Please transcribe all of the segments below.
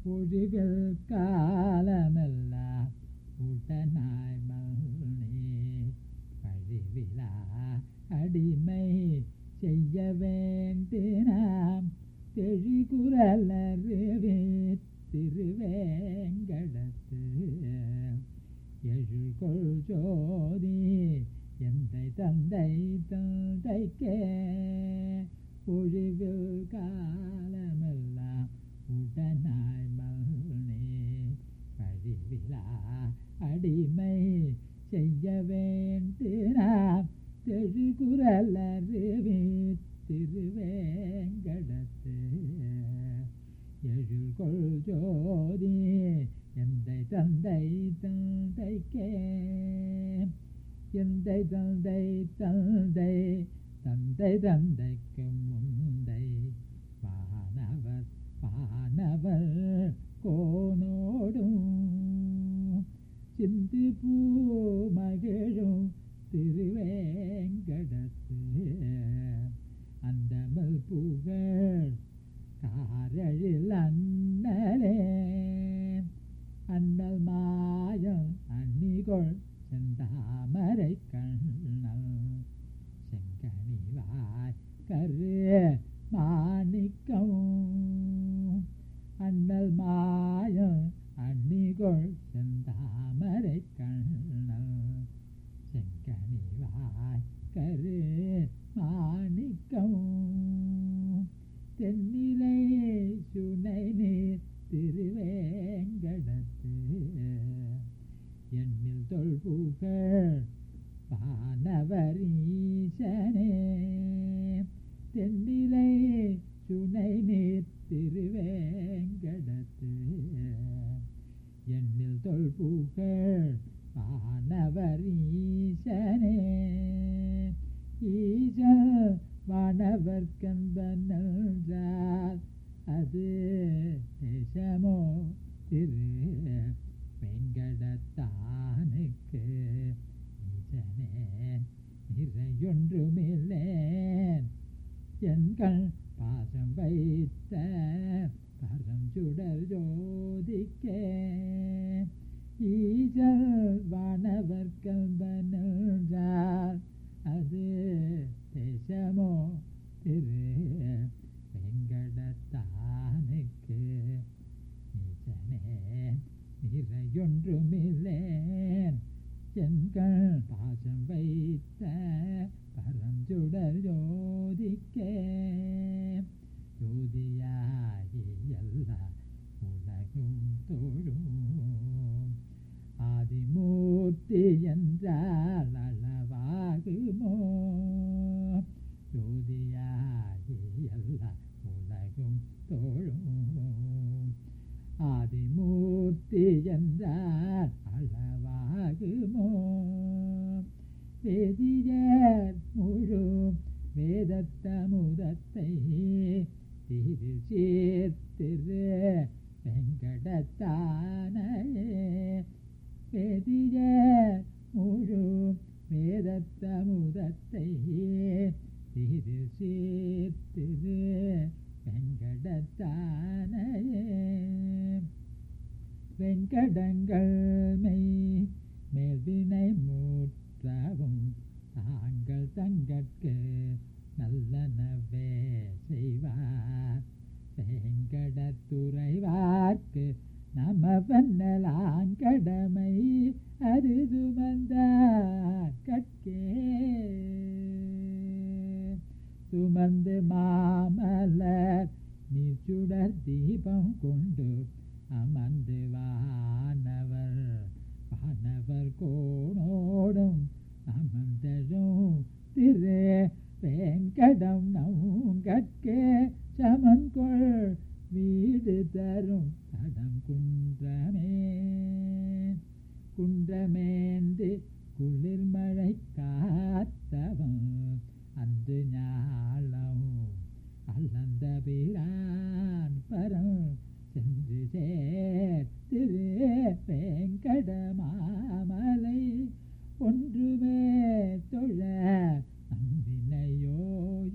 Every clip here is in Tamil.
பொழிவில் காலமெல்லாம் உடனாய் மல்னே பழிவிழா அடிமை செய்ய வேண்டினாம் தெழிகுரலருவே திருவேங்கடத்து எழுகொள் ஜோதி எந்தை தந்தை தந்தைக்கே பொழிவில் காலமெல்லாம் உடனாய் மல்னே பழிவிழா அடிமை செய்ய வேண்டினாம் தெழுகுரலருவே திருவேங்கடத்து எழுகொள் ஜோதி எந்தை தந்தை தந்தைக்கே எந்தை தந்தை தந்தை தந்தை தந்தைக்கு முந்தை வானவர் வானவர் கோனோடும் சிந்து பூ மகிழும் திருவேங்கடத்து அந்தமல் புகழ் காரழில் அண்ணலே அண்ணல் மாயம் அன்னிகொள் செந்தாமரை கண்ணல் செங்கனிவாய் கரு மாணிக்கம் அண்ணல் மாயம் அன்னிகொள் செந்தாமரை கண்ணல் செங்கனிவாய் கரு மாணிக்கம் தென்னிலை சுனை நீர் திருவேங்கடத்து எண்ணில் தொல்புகழ் வானவரீசனே தென்னிலை சுனை நீர் திருவேங்கடத்து எண்ணில் தொல்புகழ் வானவரீசனே ஈசன் வானவர் கண்பன்றார் அது தேசமோ திரு வெங்கடத்தானுக்கு ஈசனே நிறையொன்றுமில்லேன் என் கண் பாசம் வைத்த பரம் சுடர் ஜோதிக்கே ஈசல் வானவர் கல்பனார் அது தேசமோ திரு வெங்கடத்தானுக்கு ஈசனே நிறையொன்றுமில்லேன் செங்கல் பாசம் வைத்த பரஞ்சுடர் ஜோதிக்கே ஜோதியாகி எல்லா உலகும் தொழும் ஆதிமூர்த்தி என்றால் அளவாகுமோ ஜோதியாகி எல்லா உலகும் தோழும் ஆதிமூர்த்தி என்றால் அளவாகுமோ வேதியர் முழு வேதத்தமுதத்தை திரு சேர்த்திரு வெங்கடத்தானையே வேதியர் முழு வேதத்தமுதத்தை திரு சேர்த்திரு வெங்கடத்தானையே வெங்கடங்கள் மெய் மேல்வினை மூற்றவும் தாங்கள் தங்கட்கு நல்லனவே செய்வார் வெங்கடத்துறைவார்க்கு நம வண்ணலாங்கடமை அருது வந்தார் கற்கே சுமந்து மாமலர் நீர் சுடர் தீபம் கொண்டு அமர்ந்து வானவர் வானவர் கோணோடும் அமர்ந்தழும் திரு வெங்கடம் நவுங்கட்கே சமன்கொள் வீடு தரும் தடம் குன்றமே குன்றமேந்து குளிர்மழை காத்தவன் அந்த ஞாலம் அல்லந்த பிரான் பரம் சென்று சேர் திரு வெங்கட மாமலை ஒன்றுமே தொழ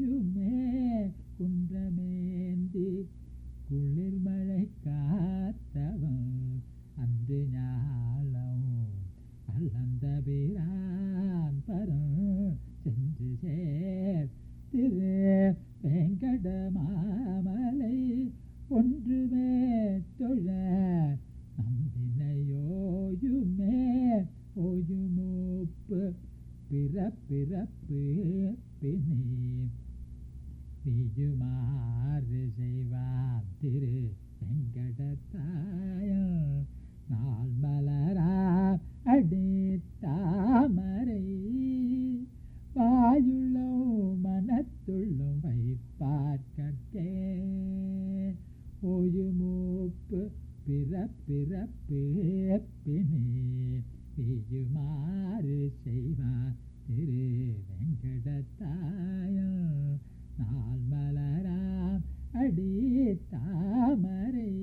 நம்பினையோயுமே குன்றமேந்தி குளிர்மழை காத்த மாமலை ஒன்றுமே தொழ நம்பினையோயுமே ஓயுமூப்பு பிறப்பிறப்பு பிணி விஜுமாறு செய்வான் திரு வெங்கடத்தாயம் நாள் மலரா அடி தாமரை வாயுள்ளோம் மனத்துள்ளும் வைப்பார்க்கே ஓயுமூப்பு பிறப்பிறப்பு பிணி விஜுமாறு செய்வான் திரு வெங்கடத்தாயம் நாள் மலராம் அடி தாமரை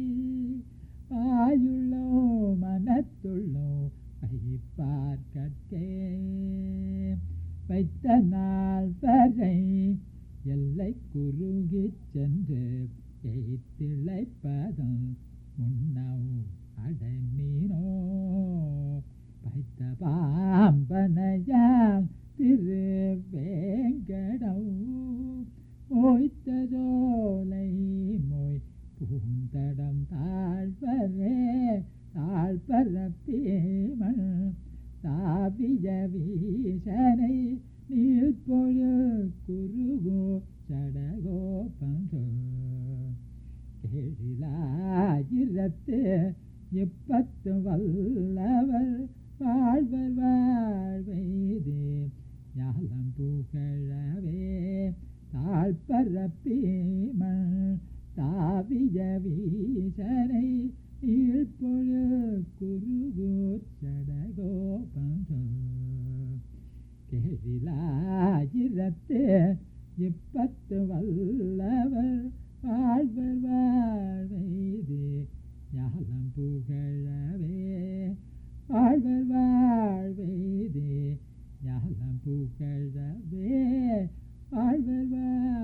வாயுள்ளோ மனத்துள்ளோ வைப்பார்க்கே வைத்த நாள் வரை எல்லை குறுகிச் சென்று எய்த்திழைப்பதும் முன்னவு அடைமீனோ பைத்த பாம்பனையாம் திரு வேங்கடம் மோய்த்ததோலை மொய் பூந்தடம் தாழ்வரே தாழ்பரப்பேமன் தாவிய வீசனை நீழ்பொழு குருகோ சடகோ பந்தோ கேழிலாயிரத்து இப்பத்து வல்லவர் வாழ்வர் வாழ்வைதே ஞாலம் புகழவே தாழ்பரப்பீமன் தாவிய வீசனை ஈழ்பொழு குருகூர் சடகோபந்தோ கேழிலாயிரத்து இப்பத்து வல்லவர் வாழ்வர் வாழ்வைதே ஞாலம் புகழவே வாழ்வர் வாழ்வைதே ஞாலம் புகழவே வாழ்வர் வாழ்